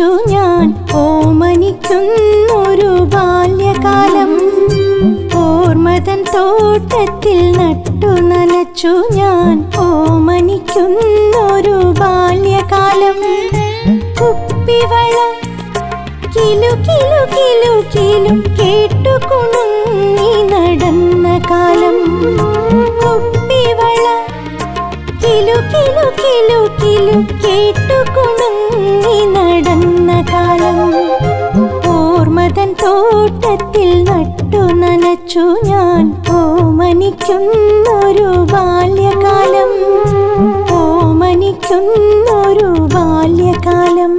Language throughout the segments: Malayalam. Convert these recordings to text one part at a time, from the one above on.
നനച്ചു ഞാൻ ഓമനിക്കുന്നൊരു ബാല്യകാലം ഓർമ്മതൻ തോട്ടത്തിൽ നട്ടു നനച്ചു ഞാൻ ഓമനിക്കുന്നൊരു ബാല്യകാലം കുപ്പിവള കിലു കിലു കിലു കിലു കേട്ടു കുണുങ്ങി നടന്ന കാലം കുപ്പിവള കിലു കിലു കിലു കിലു കേട്ടു കുണുങ്ങി നടന്ന കാലം ഓർമ്മതൻ തോട്ടത്തിൽ നട്ടു നനച്ചു ഞാൻ ഓമനിക്കുന്നൊരു ബാല്യകാലം ഓമനിക്കുന്നൊരു ബാല്യകാലം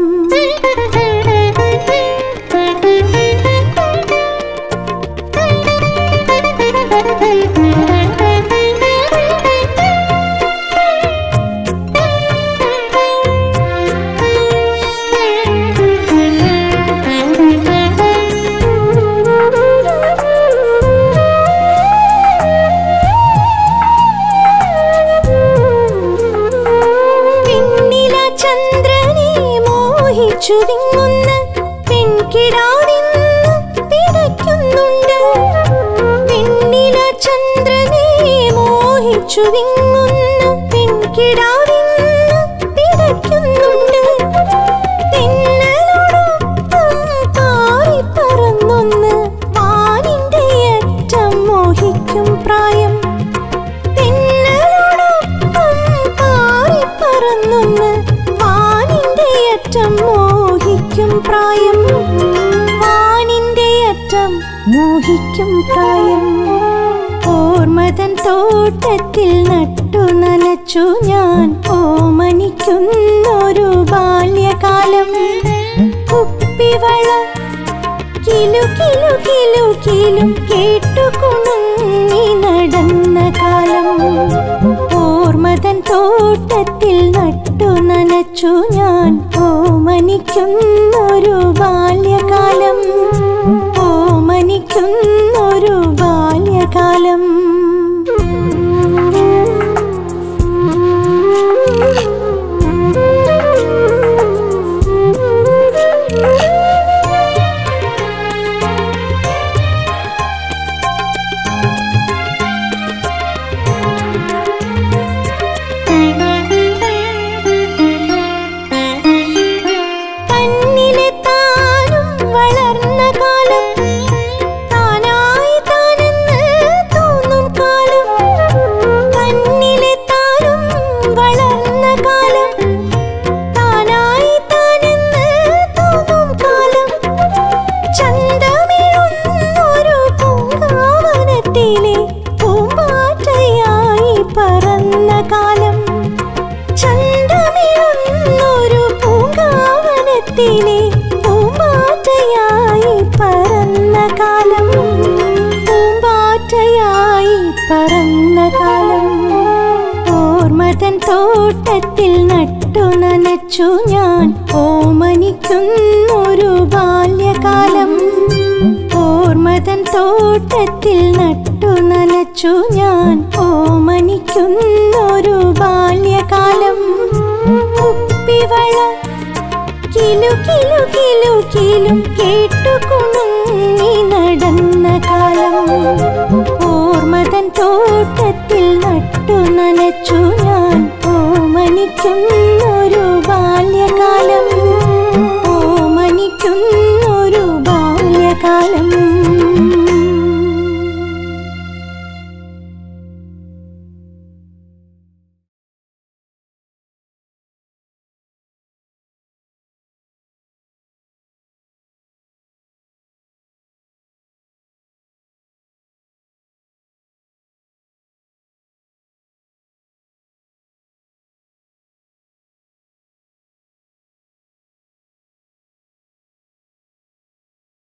പിന്നില ചന്ദ്രനെ മോഹിച്ചു വിങ്ങുന്ന പെൺകിടാവിന്ന് പിടയ്ക്കുന്നുണ്ട് പിന്നില ചന്ദ്രനെ മോഹിച്ചു വിങ്ങുന്ന പെൺകിടാവിന്ന് പിടയ്ക്കുന്നുണ്ട് തെന്നലോടൊപ്പം പാറിപ്പറന്നൊന്ന് വാനിന്റെ അറ്റം മോഹിക്കും പ്രായം തെന്നലോടൊപ്പം പാറിപ്പറന്നൊന്ന് വാനിന്റെ അറ്റം മോഹിക്കും പ്രായം വാനിന്റെ അറ്റം മോഹിക്കും പ്രായം ഓർമ്മതൻ തോട്ടത്തിൽ നട്ടു നനച്ചു ഞാൻ ഓമനിക്കുന്നൊരു ബാല്യകാലം കുപ്പിവള കിലു കിലു കിലു കിലു കേട്ടു കുണുങ്ങി നടന്ന കാലം ഓർമ്മതൻ തോട്ടത്തിൽ നട്ടു നനച്ചു ഞാൻ ഓമനിക്കുന്നൊരു ബാല്യകാലം ഓമനിക്കുന്നൊരു ബാല്യകാലം തന്നിലെ താനും വളർന്ന കാലം താനായി താനെന്ന് തോന്നും കാലം തന്നിലെ താനും വളർന്ന കാലം താനായി താനെന്ന് തോന്നും കാലം ചന്തമിഴുന്നൊരു പൂങ്കാവനത്തിലെ പൂമ്പാറ്റയായി പറന്ന കാലം ചന്തമിഴുന്നൊരു പൂങ്കാവനത്തിലെ പൂമ്പാറ്റയായി പറന്ന കാലം പൂമ്പാറ്റയായി പറന്ന കാലം ഓർമ്മതൻ തോട്ടത്തിൽ നട്ടു നനച്ചു ഞാൻ ഓമനിക്കുന്നൊരു ബാല്യകാലം ഓർമ്മതൻ തോട്ടത്തിൽ നട്ടു നനച്ചു ഞാൻ ഓമനിക്കുന്നൊരു ബാല്യകാലം കുപ്പിവള കിലു കിലു കിലു കിലു കേട്ടു കുണുങ്ങി നടന്ന കാലം ഓർമ്മതൻ തോട്ടത്തിൽ നട്ടു നനച്ചു ഞാൻ ഓമനിക്കുന്നൊരു ബാല്യകാലം ഓമനിക്കുന്നൊരു ബാല്യകാലം